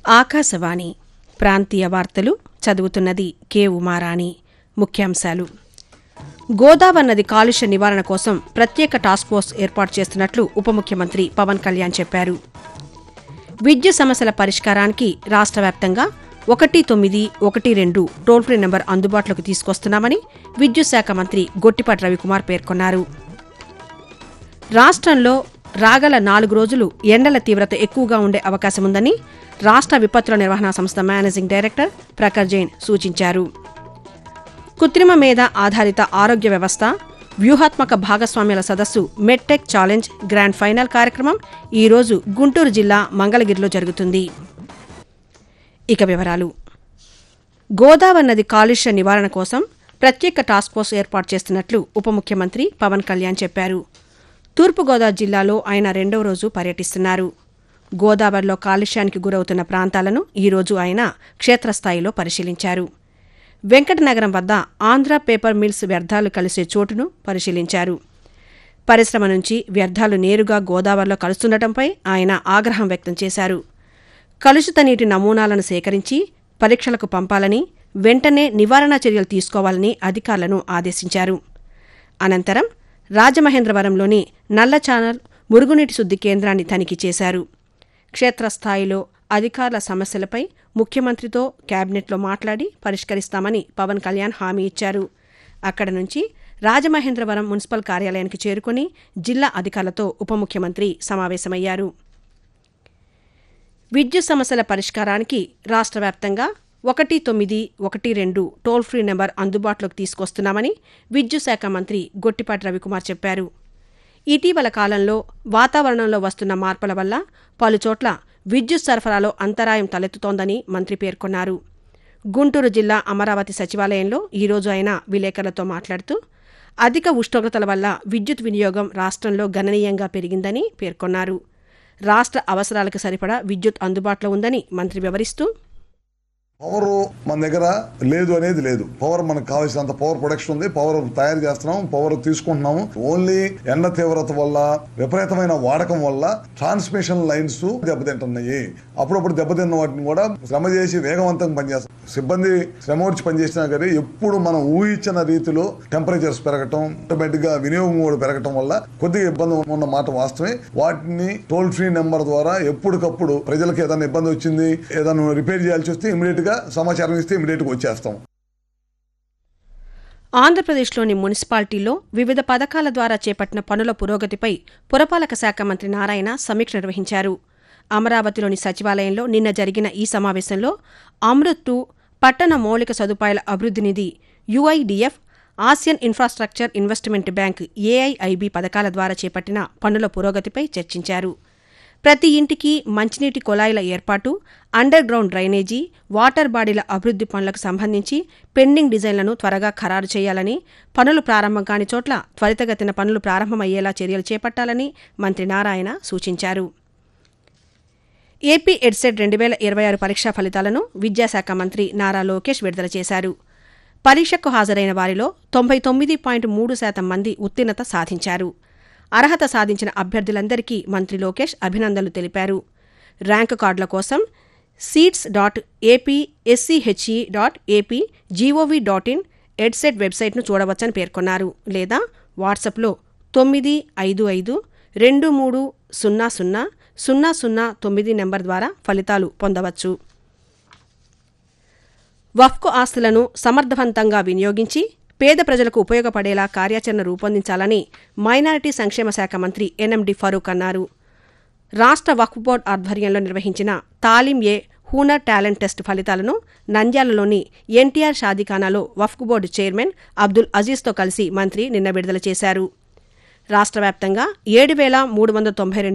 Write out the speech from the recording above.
ఆకాశవాణి ప్రాంతీయ వార్తలు చదువుతున్నది కె ఉమారాణి ముఖ్యాంశాలు గోదావరి నది కాలుష్య నివారణ కోసం ప్రత్యేక టాస్క్ ఫోర్స్ ఏర్పాటు చేస్తున్నట్లు ఉప ముఖ్యమంత్రి పవన్ కళ్యాణ్ చెప్పారు విద్యుత్ సమస్యల పరిష్కారానికి రాష్ట్ర వ్యాప్తంగా ఒకటి తొమ్మిది ఒకటి రెండు టోల్ ఫ్రీ నెంబర్ అందుబాటులోకి తీసుకొస్తున్నామని విద్యుత్ శాఖ మంత్రి గొట్టిపాటి రవికుమార్ పేర్కొన్నారు రాష్ట్రంలో రాగల నాలుగు రోజులు ఎండల తీవ్రత ఎక్కువగా ఉండే అవకాశముందని రాష్ట్ర విపత్తుల నిర్వహణ సంస్థ మేనేజింగ్ డైరెక్టర్ ప్రఖర్ జైన్ సూచించారు కృత్రిమ మేధ ఆధారిత ఆరోగ్య వ్యవస్థ వ్యూహాత్మక భాగస్వామ్యాల సదస్సు మెడ్టెక్ ఛాలెంజ్ గ్రాండ్ ఫైనల్ కార్యక్రమం ఈరోజు గుంటూరు జిల్లా మంగళగిరిలో జరుగుతుంది ఇక వివరాలు గోదావరి నది కాలుష్య నివారణ కోసం ప్రత్యేక టాస్క్ ఫోర్స్ ఏర్పాటు చేస్తున్నట్లు ఉప ముఖ్యమంత్రి పవన్ కళ్యాణ్ చెప్పారు తూర్పుగోదావరి జిల్లాలో ఆయన రెండవ రోజు పర్యటిస్తున్నారు గోదావరిలో కాలుష్యానికి గురవుతున్న ప్రాంతాలను ఈరోజు ఆయన క్షేత్రస్థాయిలో పరిశీలించారు వెంకటనగరం వద్ద ఆంధ్ర పేపర్ మిల్స్ వ్యర్థాలు కలిసే చోటును పరిశీలించారు పరిశ్రమ నుంచి వ్యర్థాలు నేరుగా గోదావరిలో కలుస్తుండటంపై ఆయన ఆగ్రహం వ్యక్తం చేశారు కలుషిత నీటి నమూనాలను సేకరించి పరీక్షలకు పంపాలని వెంటనే నివారణ చర్యలు తీసుకోవాలని అధికారులను ఆదేశించారు అనంతరం రాజమహేంద్రవరంలోని నల్ల ఛానల్ మురుగునీటి శుద్ధి కేంద్రాన్ని తనిఖీ చేశారు క్షేత్రస్థాయిలో అధికారుల సమస్యలపై ముఖ్యమంత్రితో కేబినెట్లో మాట్లాడి పరిష్కరిస్తామని పవన్ కళ్యాణ్ హామీ ఇచ్చారు అక్కడ నుంచి రాజమహేంద్రవరం మున్సిపల్ కార్యాలయానికి చేరుకుని జిల్లా అధికారులతో ఉప ముఖ్యమంత్రి సమావేశమయ్యారు విద్యుత్ సమస్యల పరిష్కారానికి రాష్ట్ర వ్యాప్తంగా ఒకటి తొమ్మిది ఒకటి రెండు టోల్ ఫ్రీ నెంబర్ అందుబాటులోకి తీసుకొస్తున్నామని విద్యుత్ శాఖ మంత్రి గొట్టిపాటి రవికుమార్ చెప్పారు ఇటీవల కాలంలో వాతావరణంలో వస్తున్న మార్పుల వల్ల పలుచోట్ల విద్యుత్ సరఫరాలో అంతరాయం తలెత్తుతోందని మంత్రి పేర్కొన్నారు గుంటూరు జిల్లా అమరావతి సచివాలయంలో ఈరోజు ఆయన విలేకరులతో మాట్లాడుతూ అధిక ఉష్ణోగ్రతల వల్ల విద్యుత్ వినియోగం రాష్ట్రంలో గణనీయంగా పెరిగిందని పేర్కొన్నారు రాష్ట్ర అవసరాలకు సరిపడా విద్యుత్ అందుబాటులో ఉందని మంత్రి వివరిస్తూ పవర్ మన దగ్గర లేదు అనేది లేదు పవర్ మనకు కావాల్సినంత పవర్ ప్రొడక్షన్ ఉంది పవర్ తయారు చేస్తున్నాం పవర్ తీసుకుంటున్నాము ఓన్లీ ఎండ తీవ్రత వల్ల విపరీతమైన వాడకం వల్ల ట్రాన్స్మిషన్ లైన్స్ దెబ్బతింటున్నాయి అప్పుడప్పుడు దెబ్బతిన్న వాటిని కూడా శ్రమ చేసి వేగవంతంగా పనిచేస్తాం సిబ్బంది శ్రమ వచ్చి పనిచేసినా కానీ ఎప్పుడు మనం ఊహించిన రీతిలో టెంపరేచర్స్ పెరగటం ఆటోమేటిక్ గా వినియోగం కూడా పెరగటం వల్ల కొద్దిగా ఇబ్బంది ఉన్న మాట వాస్తవమే వాటిని టోల్ ఫ్రీ నెంబర్ ద్వారా ఎప్పటికప్పుడు ప్రజలకు ఏదైనా ఇబ్బంది వచ్చింది ఏదైనా రిపేర్ చేయాల్సి వస్తే ఇమీడియట్ గా సమాచారం ఇస్తే ఇమీడియట్ గా వచ్చేస్తాం ఆంధ్రప్రదేశ్లోని మున్సిపాలిటీల్లో వివిధ పథకాల ద్వారా చేపట్టిన పనుల పురోగతిపై పురపాలక శాఖ మంత్రి నారాయణ సమీక్ష నిర్వహించారు అమరావతిలోని సచివాలయంలో నిన్న జరిగిన ఈ సమావేశంలో అమృత్ టూ పట్టణ మౌలిక సదుపాయాల అభివృద్ధి నిధి UIDF Asian infrastructure investment bank AIIB పథకాల ద్వారా చేపట్టిన పనుల పురోగతిపై చర్చించారు ప్రతి ఇంటికి మంచినీటి కుళాయిల ఏర్పాటు అండర్ గ్రౌండ్ డ్రైనేజీ వాటర్ బాడీల అభివృద్ధి పనులకు సంబంధించి పెండింగ్ డిజైన్లను త్వరగా ఖరారు చేయాలని పనులు ప్రారంభం కాని చోట్ల త్వరితగతిన పనులు ప్రారంభమయ్యేలా చర్యలు చేపట్టాలని మంత్రి నారాయణ సూచించారు ఏపీ ఎడ్సెట్ రెండు వేల ఇరవై ఆరు పరీక్షా ఫలితాలను విద్యాశాఖ మంత్రి నారా లోకేష్ విడుదల చేశారు పరీక్షకు హాజరైన వారిలో తొంభై తొమ్మిది పాయింట్ మూడు శాతం మంది ఉత్తీర్ణత సాధించారు అర్హత సాధించిన అభ్యర్థులందరికీ మంత్రి లోకేష్ అభినందనలు తెలిపారు ర్యాంకు కార్డుల కోసం seats dot AP SCHE dot AP GOV dot in EdCET వెబ్సైట్ను చూడవచ్చని పేర్కొన్నారు లేదా వాట్సాప్లో తొమ్మిది ఐదు ఐదు రెండు మూడు సున్నా సున్నా సున్నా సున్నా తొమ్మిది నెంబర్ ద్వారా ఫలితాలు పొందవచ్చు వఫ్కు ఆస్తులను సమర్థవంతంగా వినియోగించి పేద ప్రజలకు ఉపయోగపడేలా కార్యాచరణ రూపొందించాలని మైనారిటీ సంక్షేమ శాఖ మంత్రి ఎన్ఎండి ఫరూక్ అన్నారు రాష్ట్ర వక్ఫ్ బోర్డు ఆధ్వర్యంలో నిర్వహించిన తాలిం ఏ హూనర్ టాలెంట్ టెస్ట్ ఫలితాలను నంద్యాలలోని ఎన్టీఆర్ షాదీఖానాలో వక్ఫ్ బోర్డు చైర్మన్ అబ్దుల్ అజీజ్తో కలిసి మంత్రి నిన్న విడుదల చేశారు రాష్ట్ర వ్యాప్తంగా ఏడు వేల మూడు వందల తొంభై రెండు